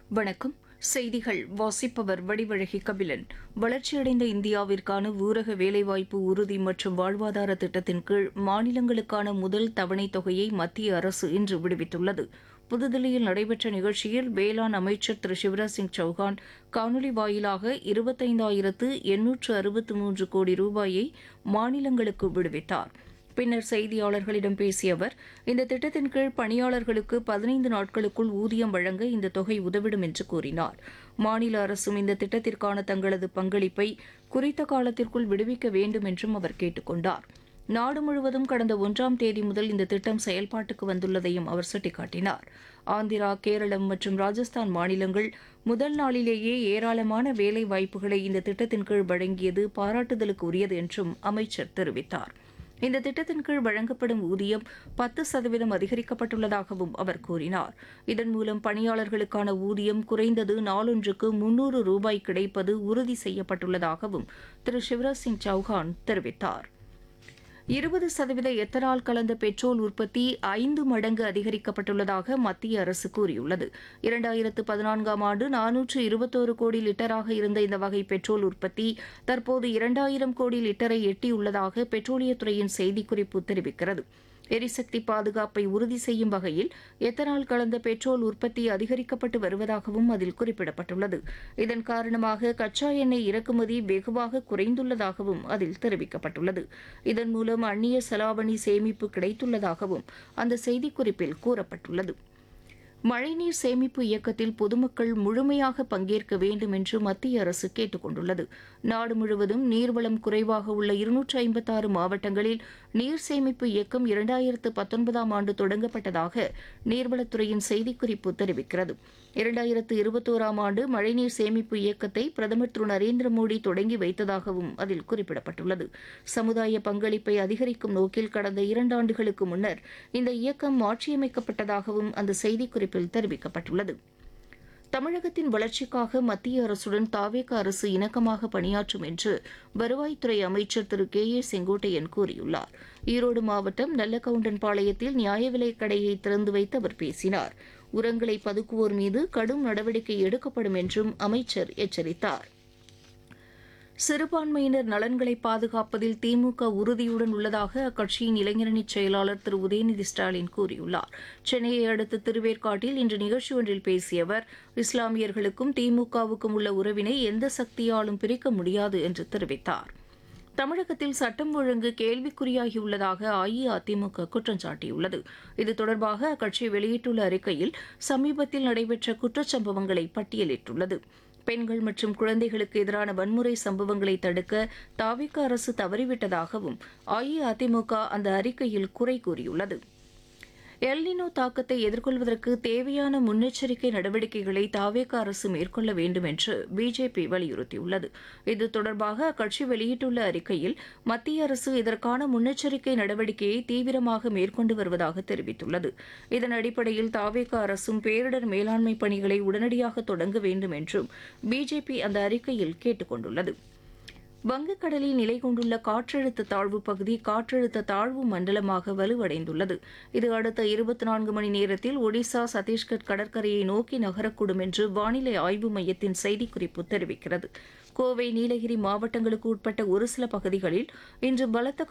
வணக்கம் செய்திகள் வாசிப்பவர் வடிவழகி கபிலன் வளர்ச்சியடைந்த இந்தியாவிற்கான ஊரக வேலைவாய்ப்பு உறுதி மற்றும் வாழ்வாதார திட்டத்தின் கீழ் மாநிலங்களுக்கான முதல் தவணைத் தொகையை மத்திய அரசு இன்று விடுவித்துள்ளது புதுதில்லியில் நடைபெற்ற நிகழ்ச்சியில் வேளாண் அமைச்சர் திரு சிவராஜ் சிங் சௌஹான் காணொலி வாயிலாக இருபத்தைந்தாயிரத்து எண்ணூற்று அறுபத்து மூன்று கோடி ரூபாயை மாநிலங்களுக்கு விடுவித்தார் பின்னர் செய்தியாளர்களிடம் பேசிய அவர் இந்த திட்டத்தின் கீழ் பணியாளர்களுக்கு பதினைந்து நாட்களுக்குள் ஊதியம் வழங்க இந்த தொகை உதவிடும் என்று கூறினார் மாநில அரசும் இந்த திட்டத்திற்கான தங்களது பங்களிப்பை குறித்த காலத்திற்குள் விடுவிக்க வேண்டும் என்றும் அவர் கேட்டுக் கொண்டார் நாடு முழுவதும் கடந்த ஒன்றாம் தேதி முதல் இந்த திட்டம் செயல்பாட்டுக்கு வந்துள்ளதையும் அவர் சுட்டிக்காட்டினார் ஆந்திரா கேரளம் மற்றும் ராஜஸ்தான் மாநிலங்கள் முதல் நாளிலேயே ஏராளமான வேலை வாய்ப்புகளை இந்த திட்டத்தின் கீழ் வழங்கியது பாராட்டுதலுக்கு உரியது என்றும் அமைச்சர் தெரிவித்தார் இந்த திட்டத்தின் கீழ் வழங்கப்படும் ஊதியம் பத்து சதவீதம் அதிகரிக்கப்பட்டுள்ளதாகவும் அவர் கூறினார் இதன் மூலம் பணியாளர்களுக்கான ஊதியம் குறைந்தது நாளொன்றுக்கு முன்னூறு ரூபாய் கிடைப்பது உறுதி செய்யப்பட்டுள்ளதாகவும் திரு சிவராஜ் சிங் சௌஹான் தெரிவித்தார் இருபது சதவீத எத்தனால் கலந்த பெட்ரோல் உற்பத்தி ஐந்து மடங்கு அதிகரிக்கப்பட்டுள்ளதாக மத்திய அரசு கூறியுள்ளது இரண்டாயிரத்து பதினான்காம் ஆண்டு நானூற்று இருபத்தோரு கோடி லிட்டராக இருந்த இந்த வகை பெட்ரோல் உற்பத்தி தற்போது இரண்டாயிரம் கோடி லிட்டரை எட்டியுள்ளதாக பெட்ரோலியத்துறையின் செய்திக்குறிப்பு தெரிவிக்கிறது எரிசக்தி பாதுகாப்பை உறுதி செய்யும் வகையில் எத்தனால் கலந்த பெட்ரோல் உற்பத்தி அதிகரிக்கப்பட்டு வருவதாகவும் அதில் குறிப்பிடப்பட்டுள்ளது இதன் காரணமாக கச்சா எண்ணெய் இறக்குமதி வெகுவாக குறைந்துள்ளதாகவும் அதில் தெரிவிக்கப்பட்டுள்ளது இதன் மூலம் அந்நிய செலாவணி சேமிப்பு கிடைத்துள்ளதாகவும் அந்த செய்திக்குறிப்பில் கூறப்பட்டுள்ளது மழைநீர் சேமிப்பு இயக்கத்தில் பொதுமக்கள் முழுமையாக பங்கேற்க வேண்டும் என்று மத்திய அரசு கேட்டுக் கொண்டுள்ளது நாடு முழுவதும் நீர்வளம் குறைவாக உள்ள இருநூற்று ஐம்பத்தாறு மாவட்டங்களில் நீர் சேமிப்பு இயக்கம் இரண்டாயிரத்து பத்தொன்பதாம் ஆண்டு தொடங்கப்பட்டதாக நீர்வளத்துறையின் செய்திக்குறிப்பு தெரிவிக்கிறது இரண்டாயிரத்து இருபத்தோராம் ஆண்டு மழைநீர் சேமிப்பு இயக்கத்தை பிரதமர் திரு நரேந்திர மோடி தொடங்கி வைத்ததாகவும் அதில் குறிப்பிடப்பட்டுள்ளது சமுதாய பங்களிப்பை அதிகரிக்கும் நோக்கில் கடந்த இரண்டாண்டுகளுக்கு முன்னர் இந்த இயக்கம் மாற்றியமைக்கப்பட்டதாகவும் அந்த செய்திக்குறிப்பில் தெரிவிக்கப்பட்டுள்ளது தமிழகத்தின் வளர்ச்சிக்காக மத்திய அரசுடன் தாவேக அரசு இணக்கமாக பணியாற்றும் என்று வருவாய்த்துறை அமைச்சர் திரு கே ஏ செங்கோட்டையன் கூறியுள்ளார் ஈரோடு மாவட்டம் நல்லகவுண்டன்பாளையத்தில் நியாய விலைக் கடையை திறந்து வைத்து அவர் பேசினார் உரங்களை பதுக்குவோர் மீது கடும் நடவடிக்கை எடுக்கப்படும் என்றும் அமைச்சர் எச்சரித்தார் சிறுபான்மையினர் நலன்களை பாதுகாப்பதில் திமுக உறுதியுடன் உள்ளதாக அக்கட்சியின் இளைஞரணி செயலாளர் திரு உதயநிதி ஸ்டாலின் கூறியுள்ளார் சென்னையை அடுத்த திருவேற்காட்டில் இன்று நிகழ்ச்சி ஒன்றில் பேசிய அவர் இஸ்லாமியர்களுக்கும் திமுகவுக்கும் உள்ள உறவினை எந்த சக்தியாலும் பிரிக்க முடியாது என்று தெரிவித்தார் தமிழகத்தில் சட்டம் ஒழுங்கு கேள்விக்குறியாகியுள்ளதாக அஇஅதிமுக குற்றம் சாட்டியுள்ளது இது தொடர்பாக அக்கட்சி வெளியிட்டுள்ள அறிக்கையில் சமீபத்தில் நடைபெற்ற குற்றச்சம்பவங்களை பட்டியலிட்டுள்ளது பெண்கள் மற்றும் குழந்தைகளுக்கு எதிரான வன்முறை சம்பவங்களை தடுக்க தாவிக அரசு தவறிவிட்டதாகவும் அஇஅதிமுக அந்த அறிக்கையில் குறை கூறியுள்ளது எல்னினோ தாக்கத்தை எதிர்கொள்வதற்கு தேவையான முன்னெச்சரிக்கை நடவடிக்கைகளை தாவேக அரசு மேற்கொள்ள வேண்டும் என்று பிஜேபி வலியுறுத்தியுள்ளது இது தொடர்பாக அக்கட்சி வெளியிட்டுள்ள அறிக்கையில் மத்திய அரசு இதற்கான முன்னெச்சரிக்கை நடவடிக்கையை தீவிரமாக மேற்கொண்டு வருவதாக தெரிவித்துள்ளது இதன் அடிப்படையில் தாவேக அரசும் பேரிடர் மேலாண்மை பணிகளை உடனடியாக தொடங்க வேண்டும் என்றும் பிஜேபி அந்த அறிக்கையில் கேட்டுக் கொண்டுள்ளது வங்கக்கடலில் நிலை கொண்டுள்ள காற்றழுத்த தாழ்வு பகுதி காற்றழுத்த தாழ்வு மண்டலமாக வலுவடைந்துள்ளது இது அடுத்த இருபத்தி நான்கு மணி நேரத்தில் ஒடிசா சத்தீஸ்கர் கடற்கரையை நோக்கி நகரக்கூடும் என்று வானிலை ஆய்வு மையத்தின் செய்திக்குறிப்பு தெரிவிக்கிறது கோவை நீலகிரி மாவட்டங்களுக்கு உட்பட்ட ஒரு சில பகுதிகளில் இன்று பலத்த